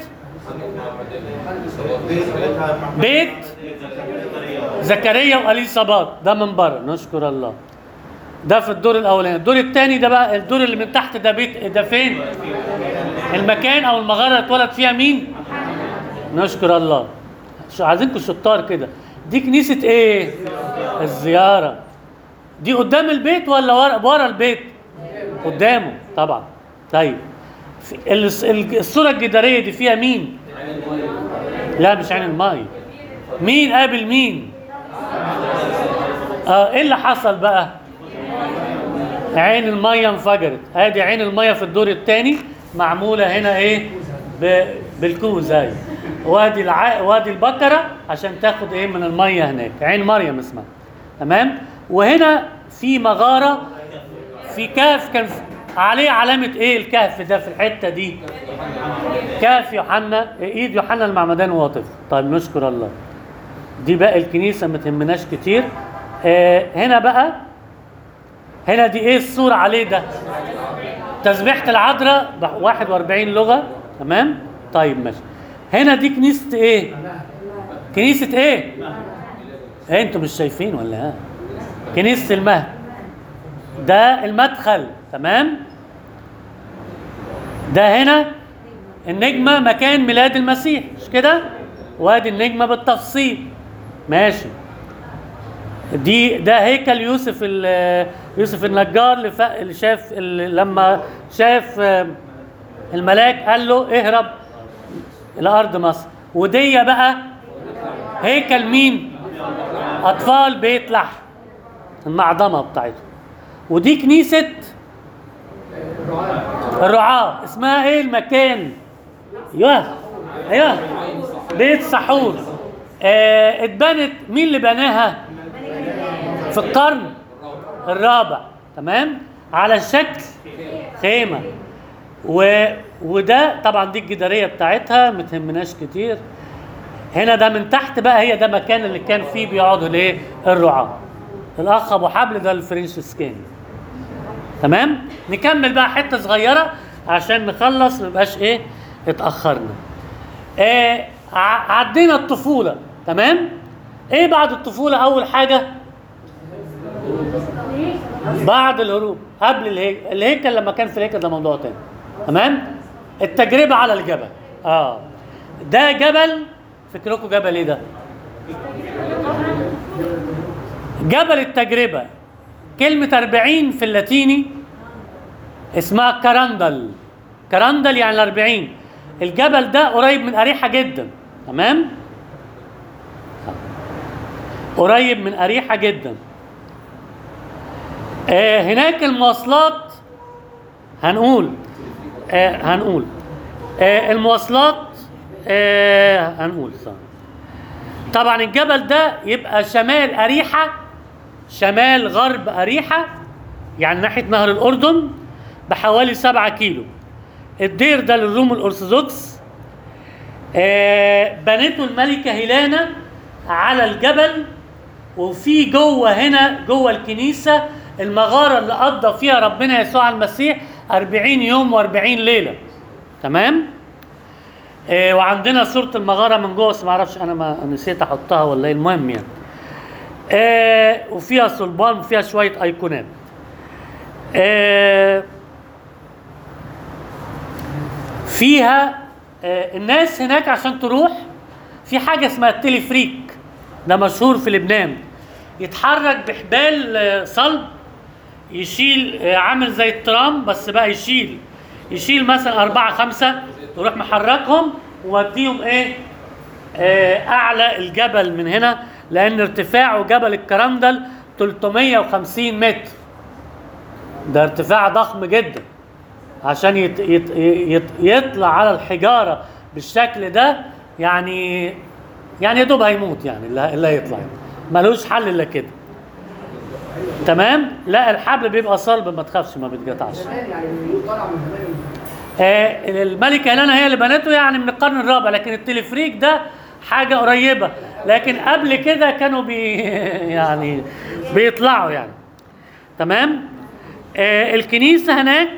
بيت زكريا واليصابات ده من بره نشكر الله ده في الدور الاولاني الدور الثاني ده بقى الدور اللي من تحت ده بيت ده فين المكان او المغاره اللي اتولد فيها مين نشكر الله شو عايزينكم شطار كده دي كنيسه ايه الزياره دي قدام البيت ولا ورا ورا البيت قدامه طبعا طيب في- ال- ال- الصوره الجداريه دي فيها مين لا مش عين الماي مين قابل مين اه ايه اللي حصل بقى عين الميه انفجرت ادي عين الميه في الدور الثاني معموله هنا ايه ب... بالكوز اهي وادي الع... وادي البكره عشان تاخد ايه من الميه هناك عين مريم اسمها تمام وهنا في مغاره في كهف كان في- عليه علامه ايه الكهف ده في الحته دي كهف يوحنا ايد يوحنا المعمدان وهو طفل طيب نشكر الله دي بقى الكنيسه ما تهمناش كتير آه هنا بقى هنا دي ايه الصوره عليه ده تسبيحه العذراء ب 41 لغه تمام طيب ماشي هنا دي كنيسه ايه كنيسه ايه إيه انتوا مش شايفين ولا ها كنيسه المهد ده المدخل تمام ده هنا النجمة مكان ميلاد المسيح مش كده؟ وادي النجمه بالتفصيل ماشي دي ده هيكل يوسف ال- يوسف النجار اللي فا- اللي شاف اللي لما شاف آه، الملاك قال له اهرب الى ارض مصر ودي بقى هيكل مين اطفال بيت لحم المعظمه بتاعتهم ودي كنيسه الرعاة اسمها ايه المكان ايوه ايوه بيت سحور آه اتبنت مين اللي بناها في القرن الرابع تمام على شكل خيمه و... وده طبعا دي الجداريه بتاعتها ما تهمناش كتير هنا ده من تحت بقى هي ده مكان اللي كان فيه بيقعدوا الايه الرعاة الاخ ابو حبل ده الفرنسيسكاني تمام نكمل بقى حته صغيره عشان نخلص ما يبقاش ايه اتاخرنا آه ع- عدينا الطفوله تمام ايه بعد الطفوله اول حاجه بعد الهروب قبل الهيكل الهيكل لما كان في الهيكل ده موضوع تاني تمام التجربه على الجبل اه ده جبل فكركم جبل ايه ده جبل التجربه كلمه 40 في اللاتيني اسمها كراندل كراندل يعني الأربعين الجبل ده قريب من أريحة جدا تمام قريب من أريحة جدا آه هناك المواصلات هنقول آه هنقول آه المواصلات آه هنقول صح. طبعا الجبل ده يبقى شمال أريحة شمال غرب أريحة يعني ناحية نهر الأردن بحوالي سبعة كيلو الدير ده للروم الأرثوذكس آه بنته الملكة هيلانا على الجبل وفي جوه هنا جوه الكنيسة المغارة اللي قضى فيها ربنا يسوع المسيح أربعين يوم وأربعين ليلة تمام آه وعندنا صورة المغارة من جوه بس معرفش أنا ما نسيت أحطها ولا إيه المهم يعني آه وفيها صلبان وفيها شوية أيقونات آه فيها آه الناس هناك عشان تروح في حاجة اسمها التليفريك ده مشهور في لبنان يتحرك بحبال آه صلب يشيل آه عامل زي الترام بس بقى يشيل يشيل مثلا أربعة خمسة يروح محركهم ووديهم إيه آه أعلى الجبل من هنا لأن ارتفاعه جبل الكرندل 350 متر ده ارتفاع ضخم جدا عشان يت يت يت يطلع على الحجاره بالشكل ده يعني يعني يا دوب هيموت يعني اللي اللي هيطلع يعني. ملوش حل الا كده تمام لا الحبل بيبقى صلب ما تخافش ما بيتقطعش زمان يعني بيقول طالع من زمان آه الملكه هيلانا هي اللي بنته يعني من القرن الرابع لكن التلفريك ده حاجه قريبه لكن قبل كده كانوا بي يعني بيطلعوا يعني تمام آه الكنيسه هناك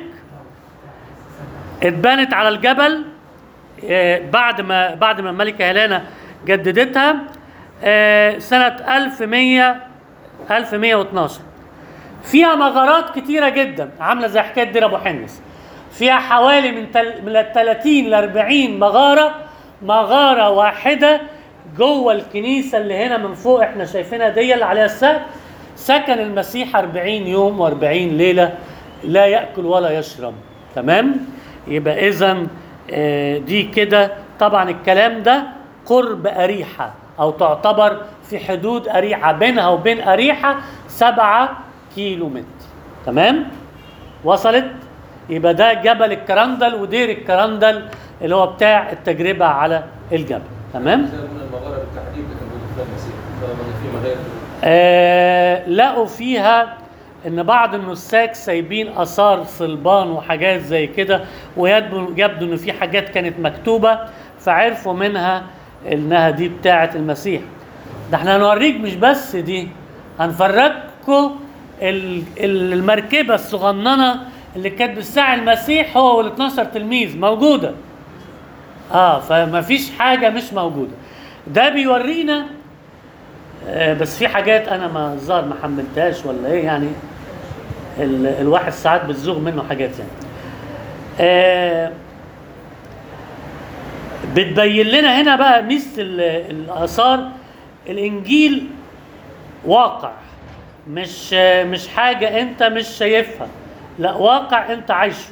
اتبنت على الجبل آه، بعد ما بعد ما الملكه هيلانا جددتها آه، سنه 1100 1112 فيها مغارات كتيره جدا عامله زي حكايه دير ابو حنس فيها حوالي من تل من ال 30 ل 40 مغاره مغاره واحده جوه الكنيسه اللي هنا من فوق احنا شايفينها دي اللي عليها السقف سكن المسيح 40 يوم و40 ليله لا ياكل ولا يشرب تمام يبقى اذا دي كده طبعا الكلام ده قرب اريحه او تعتبر في حدود اريحه بينها وبين اريحه سبعة كيلو متر تمام وصلت يبقى ده جبل الكرندل ودير الكرندل اللي هو بتاع التجربه على الجبل تمام زي ما قلنا المغاره بالتحديد اللي كان موجود فيها المسيح طالما ان في مغارب آه لقوا فيها ان بعض النساك سايبين اثار صلبان وحاجات زي كده ويبدو يبدو ان في حاجات كانت مكتوبه فعرفوا منها انها دي بتاعه المسيح ده احنا هنوريك مش بس دي هنفرجكم ال- ال- المركبه الصغننه اللي كانت بتساعد المسيح هو وال 12 تلميذ موجوده اه فما فيش حاجه مش موجوده ده بيورينا آه، بس في حاجات انا ما الظاهر ما حملتهاش ولا ايه يعني ال- الواحد ساعات بتزوغ منه حاجات يعني آه، بتبين لنا هنا بقى ميزه ال- الاثار الانجيل واقع مش مش حاجه انت مش شايفها لا واقع انت عايشه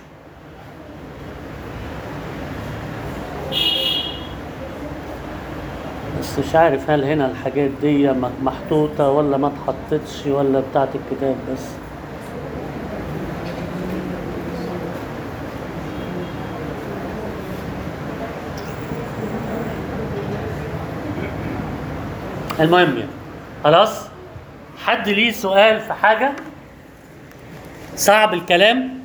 بس مش عارف هل هنا الحاجات دي م- محطوطة ولا ما اتحطتش ولا بتاعت الكتاب بس المهم يعني خلاص حد ليه سؤال في حاجة صعب الكلام